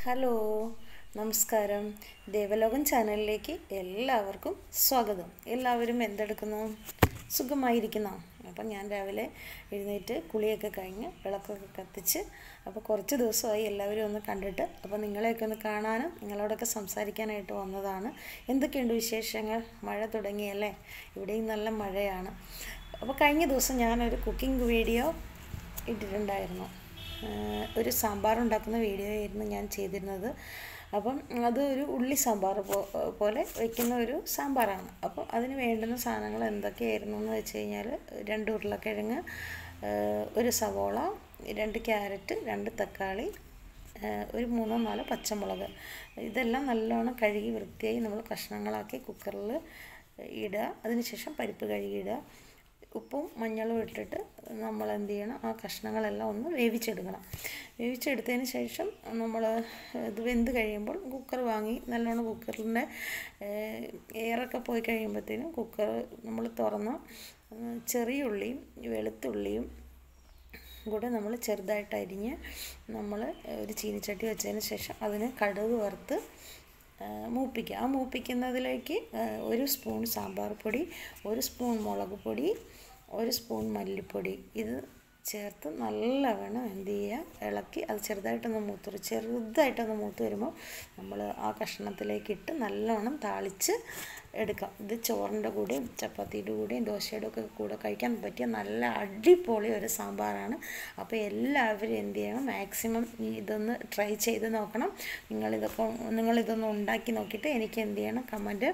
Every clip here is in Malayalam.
ഹലോ നമസ്കാരം ദേവലോകം ചാനലിലേക്ക് എല്ലാവർക്കും സ്വാഗതം എല്ലാവരും എന്തെടുക്കുന്നു സുഖമായിരിക്കുന്നോ അപ്പം ഞാൻ രാവിലെ എഴുന്നേറ്റ് കുളിയൊക്കെ കഴിഞ്ഞ് വിളക്കൊക്കെ കത്തിച്ച് അപ്പോൾ കുറച്ച് ദിവസമായി എല്ലാവരും ഒന്ന് കണ്ടിട്ട് അപ്പോൾ നിങ്ങളെയൊക്കെ ഒന്ന് കാണാനും നിങ്ങളോടൊക്കെ സംസാരിക്കാനായിട്ട് വന്നതാണ് എന്തൊക്കെയുണ്ട് വിശേഷങ്ങൾ മഴ തുടങ്ങിയല്ലേ ഇവിടെയും നല്ല മഴയാണ് അപ്പോൾ കഴിഞ്ഞ ദിവസം ഞാനൊരു കുക്കിംഗ് വീഡിയോ ഇട്ടിട്ടുണ്ടായിരുന്നു ഏഹ് ഒരു സാമ്പാർ ഉണ്ടാക്കുന്ന വീഡിയോ ആയിരുന്നു ഞാൻ ചെയ്തിരുന്നത് അപ്പം അത് ഒരു ഉള്ളി സാമ്പാർ പോ- പോലെ വയ്ക്കുന്ന ഒരു സാമ്പാറാണ് അപ്പോൾ അതിന് വേണ്ടുന്ന സാധനങ്ങൾ എന്തൊക്കെയായിരുന്നു എന്ന് വെച്ച് കഴിഞ്ഞാൽ രണ്ട് ഉരുളക്കിഴങ്ങ് ഏഹ് ഒരു സവോള രണ്ട് ക്യാരറ്റ് രണ്ട് തക്കാളി ഏഹ് ഒരു മൂന്നോ നാലോ പച്ചമുളക് ഇതെല്ലാം നല്ലോണം കഴുകി വൃത്തിയായി നമ്മൾ കഷ്ണങ്ങളാക്കി കുക്കറിൽ ഇടുക അതിനുശേഷം പരിപ്പ് കഴുകിയിടുക ഉപ്പും മഞ്ഞളും ഇട്ടിട്ട് നമ്മൾ എന്ത് ചെയ്യണം ആ കഷ്ണങ്ങളെല്ലാം ഒന്ന് വേവിച്ചെടുക്കണം വേവിച്ചെടുത്തതിന് ശേഷം നമ്മൾ ഇത് വെന്ത് കഴിയുമ്പോൾ കുക്കർ വാങ്ങി നല്ലോണം കുക്കറിൻ്റെ എയറൊക്കെ പോയി കഴിയുമ്പോഴത്തേനും കുക്കർ നമ്മൾ തുറന്ന് ചെറിയ ഉള്ളിയും വെളുത്തുള്ളിയും കൂടെ നമ്മൾ ചെറുതായിട്ട് അരിഞ്ഞ് നമ്മൾ ഒരു ചീനിച്ചട്ടി വെച്ചതിന് ശേഷം അതിന് കടുക് വറുത്ത് ആ, മൂപ്പിക്കുക ആ മൂപ്പിക്കുന്നതിലേക്ക് ആ, ഒരു സ്പൂൺ സാമ്പാർ പൊടി ഒരു സ്പൂൺ മുളക് പൊടി ഒരു സ്പൂൺ മല്ലിപ്പൊടി ഇത് ചേർത്ത് നല്ലവണ്ണം എന്ത് ചെയ്യുക ഇളക്കി അത് ചെറുതായിട്ടൊന്ന് മൂത്ത് വരും ചെറുതായിട്ടൊന്ന് മൂത്ത് വരുമ്പോൾ നമ്മൾ ആ കഷ്ണത്തിലേക്ക് ഇട്ട് നല്ലവണ്ണം താളിച്ച് എടുക്കാം ഇത് ചോറിൻ്റെ കൂടെയും ചപ്പാത്തിയുടെ കൂടെയും ദോശയുടെ ഒക്കെ കൂടെ കഴിക്കാൻ പറ്റിയ നല്ല അടിപൊളി ഒരു സാമ്പാറാണ് അപ്പോൾ എല്ലാവരും എന്ത് ചെയ്യണം മാക്സിമം ഇതൊന്ന് ട്രൈ ചെയ്ത് നോക്കണം നിങ്ങളിതൊക്കെ നിങ്ങളിതൊന്ന് ഉണ്ടാക്കി നോക്കിയിട്ട് എനിക്ക് എന്ത് ചെയ്യണം കമൻറ്റ്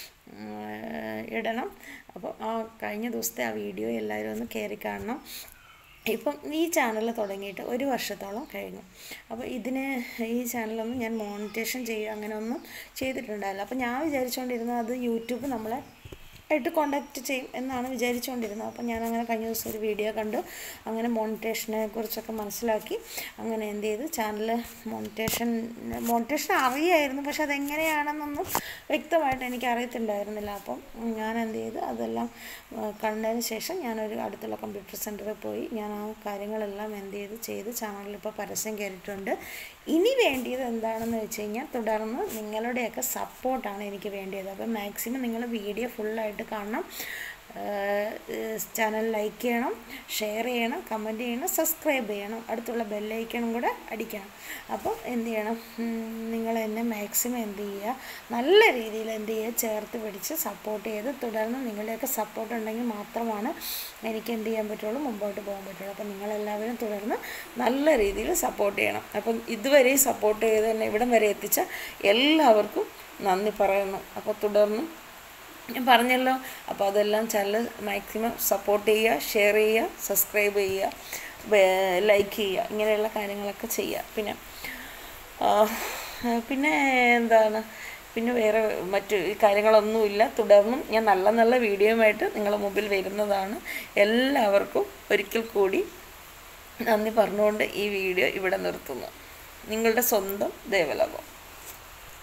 ഇടണം അപ്പോൾ ആ കഴിഞ്ഞ ദിവസത്തെ ആ വീഡിയോ എല്ലാവരും ഒന്ന് കയറി കാണണം ഇപ്പം ഈ ചാനൽ തുടങ്ങിയിട്ട് ഒരു വർഷത്തോളം കഴിഞ്ഞു അപ്പോൾ ഇതിന് ഈ ചാനലൊന്നും ഞാൻ മോണിറ്റേഷൻ ചെയ്യുക അങ്ങനെ ഒന്നും ചെയ്തിട്ടുണ്ടായില്ല അപ്പോൾ ഞാൻ വിചാരിച്ചുകൊണ്ടിരുന്നത് അത് യൂട്യൂബ് നമ്മളെ ആയിട്ട് കോണ്ടാക്റ്റ് ചെയ്യും എന്നാണ് വിചാരിച്ചുകൊണ്ടിരുന്നത് അപ്പം ഞാൻ അങ്ങനെ കഴിഞ്ഞ ദിവസം ഒരു വീഡിയോ കണ്ടു അങ്ങനെ മോണിറ്റേഷനെ കുറിച്ചൊക്കെ മനസ്സിലാക്കി അങ്ങനെ എന്ത് ചെയ്തു ചാനൽ മോണിറ്റേഷൻ മോണിറ്റേഷൻ അറിയായിരുന്നു പക്ഷെ അതെങ്ങനെയാണെന്നൊന്നും വ്യക്തമായിട്ട് എനിക്ക് അറിയത്തുണ്ടായിരുന്നില്ല അപ്പം ഞാൻ എന്ത് ചെയ്തു അതെല്ലാം ആ, കണ്ടതിന് ശേഷം ഞാനൊരു അടുത്തുള്ള കമ്പ്യൂട്ടർ സെൻറ്ററിൽ പോയി ഞാൻ ആ കാര്യങ്ങളെല്ലാം എന്ത് ചെയ്ത് ചെയ്ത് ചാനലിൽ ഇപ്പോൾ പരസ്യം കയറിയിട്ടുണ്ട് ഇനി വേണ്ടിയത് എന്താണെന്ന് വെച്ച് കഴിഞ്ഞാൽ തുടർന്ന് നിങ്ങളുടെയൊക്കെ സപ്പോർട്ടാണ് എനിക്ക് വേണ്ടിയത് അപ്പം മാക്സിമം നിങ്ങൾ വീഡിയോ ഫുള്ളായിട്ട് കാണണം ചാനൽ ലൈക്ക് ചെയ്യണം ഷെയർ ചെയ്യണം കമൻറ്റ് ചെയ്യണം സബ്സ്ക്രൈബ് ചെയ്യണം അടുത്തുള്ള ബെല്ലൈക്കണും കൂടെ അടിക്കണം അപ്പോൾ എന്ത് ചെയ്യണം നിങ്ങൾ എന്നെ മാക്സിമം എന്ത് ചെയ്യുക നല്ല രീതിയിൽ എന്ത് ചെയ്യുക ചേർത്ത് പിടിച്ച് സപ്പോർട്ട് ചെയ്ത് തുടർന്ന് നിങ്ങളുടെയൊക്കെ സപ്പോർട്ട് ഉണ്ടെങ്കിൽ മാത്രമാണ് എനിക്ക് എന്ത് ചെയ്യാൻ പറ്റുള്ളൂ മുമ്പോട്ട് പോകാൻ പറ്റുള്ളൂ അപ്പം നിങ്ങളെല്ലാവരും തുടർന്ന് നല്ല രീതിയിൽ സപ്പോർട്ട് ചെയ്യണം അപ്പം ഇതുവരെയും സപ്പോർട്ട് ചെയ്ത് തന്നെ ഇവിടം വരെ എത്തിച്ച എല്ലാവർക്കും നന്ദി പറയുന്നു അപ്പോൾ തുടർന്നും ഞാൻ പറഞ്ഞല്ലോ അപ്പോൾ അതെല്ലാം ചാനൽ മാക്സിമം സപ്പോർട്ട് ചെയ്യുക ഷെയർ ചെയ്യുക സബ്സ്ക്രൈബ് ചെയ്യുക ലൈക്ക് ചെയ്യുക ഇങ്ങനെയുള്ള കാര്യങ്ങളൊക്കെ ചെയ്യുക പിന്നെ ആ, പിന്നെ എന്താണ് പിന്നെ വേറെ മറ്റു കാര്യങ്ങളൊന്നുമില്ല തുടർന്നും ഞാൻ നല്ല നല്ല വീഡിയോയുമായിട്ട് നിങ്ങളുടെ മുമ്പിൽ വരുന്നതാണ് എല്ലാവർക്കും ഒരിക്കൽ കൂടി നന്ദി പറഞ്ഞുകൊണ്ട് ഈ വീഡിയോ ഇവിടെ നിർത്തുന്നു നിങ്ങളുടെ സ്വന്തം ദേവലോകം